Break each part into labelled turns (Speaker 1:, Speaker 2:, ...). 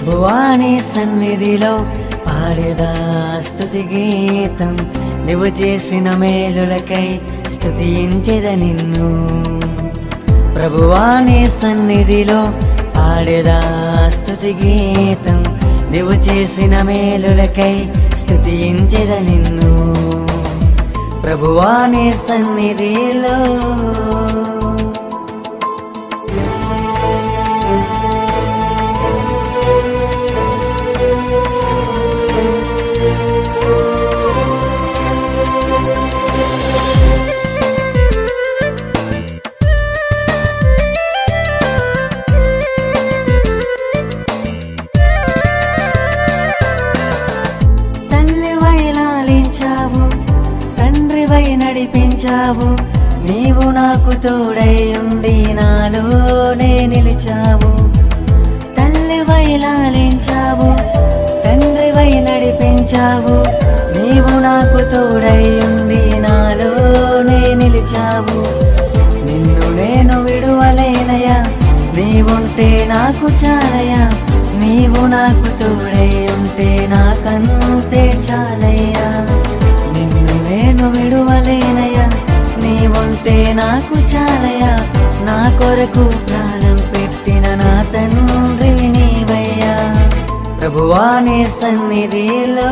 Speaker 1: ప్రభువాని సన్నిధిలో పాడేదా స్తుతి గీతం నువ్వు చేసిన మేలులకై స్తుతించెద నిన్ను ప్రభువాని సన్నిధిలో పాడేదా స్తుతి గీతం నువ్వు చేసిన మేలులకై స్తుతించెద నిన్ను ప్రభువాని సన్నిధిలో తల్లివై లాలించావు తండ్రివై నడిపించావు నీవు నాకు తోడై ఉండి నాలోనే నిలిచావు తల్లివై లాలించావు తండ్రివై నడిపించావు నీవు నాకు తోడై ఉండి నాలోనే నిలిచావు నిన్ను నేను విడువలేనయా నీవుంటే నాకు చాలయా నీవు నాకు తోడై ఉంటే నాకంతే చాలయ్యా నిన్ను నేను విడువలేనయా నీవుంటే నాకు చాలయా నా కొరకు ప్రాణం పెట్టిన నా తండ్రి నీవయ్యా ప్రభువాని సన్నిధిలో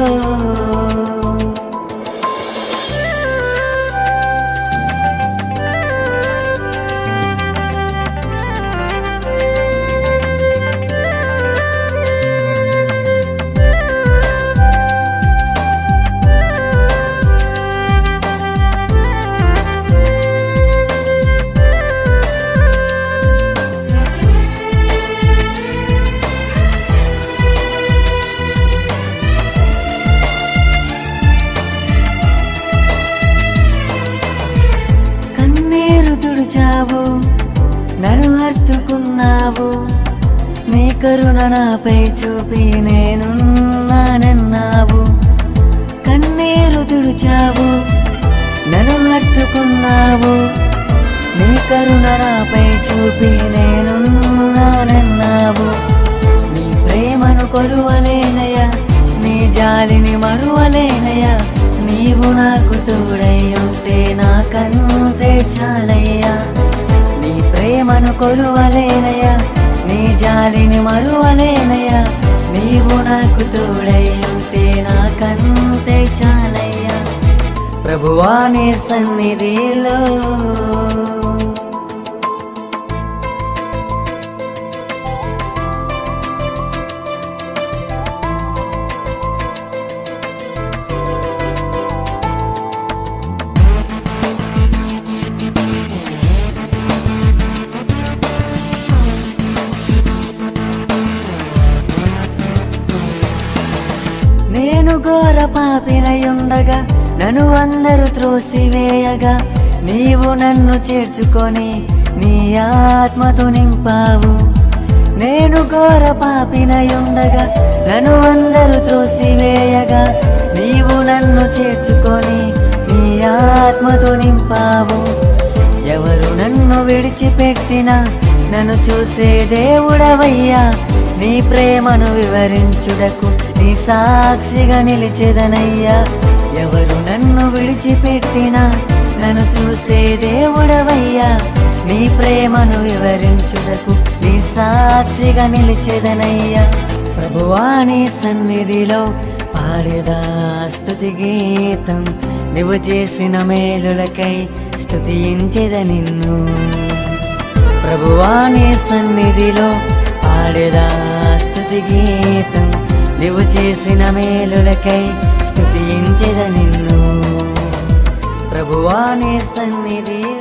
Speaker 1: కన్నీరు తుడిచావు నన్ను హత్తుకున్నావు నీ కరుణ నాపై చూపి నేనున్నానన్నావు కన్నీరు తుడిచావు నన్ను హత్తుకున్నావు నీ కరుణ నాపై చూపి నేనున్నానన్నావు నీ ప్రేమను కొలువలేనయా నీ జాలిని మరువలేనయా నీవు నాకు తోడై ఉంటే నాకంతే చాలయ్యా నీ ప్రేమను కొలువలేనయా నీ జాలిని మరువలేనయా నీవు నాకు తోడై ఉంటే నాకంతే చాలయ్యా ప్రభువాని సన్నిధిలో నేను ఘోర పాపినయుండగా నన్ను అందరూ త్రోసివేయగా నీవు నన్ను చేర్చుకొని నీ ఆత్మతో నింపావు నేను ఘోర పాపినయుండగా నన్ను అందరూ త్రోసివేయగా నీవు నన్ను చేర్చుకొని నీ ఆత్మతో నింపావు ఎవరు నన్ను విడిచిపెట్టినా నన్ను చూసే దేవుడవయ్యా నీ ప్రేమను వివరించుటకు నీ సాక్షిగా నిలిచెదనయ్యా ఎవరు నన్ను విడిచిపెట్టినా నన్ను చూసే దేవుడవయ్యా నీ ప్రేమను వివరించుటకు నీ సాక్షిగా నిలిచెదనయ్యా ప్రభువాని సన్నిధిలో పాడేదా స్తుతి గీతం నువ్వు చేసిన మేలులకై స్తుతించెద నిన్ను ప్రభువాని సన్నిధిలో పాడేదా స్తుతి గీతం నువ్వు చేసిన మేలులకై స్తుతించెద నిన్ను ప్రభువాని సన్నిధిలో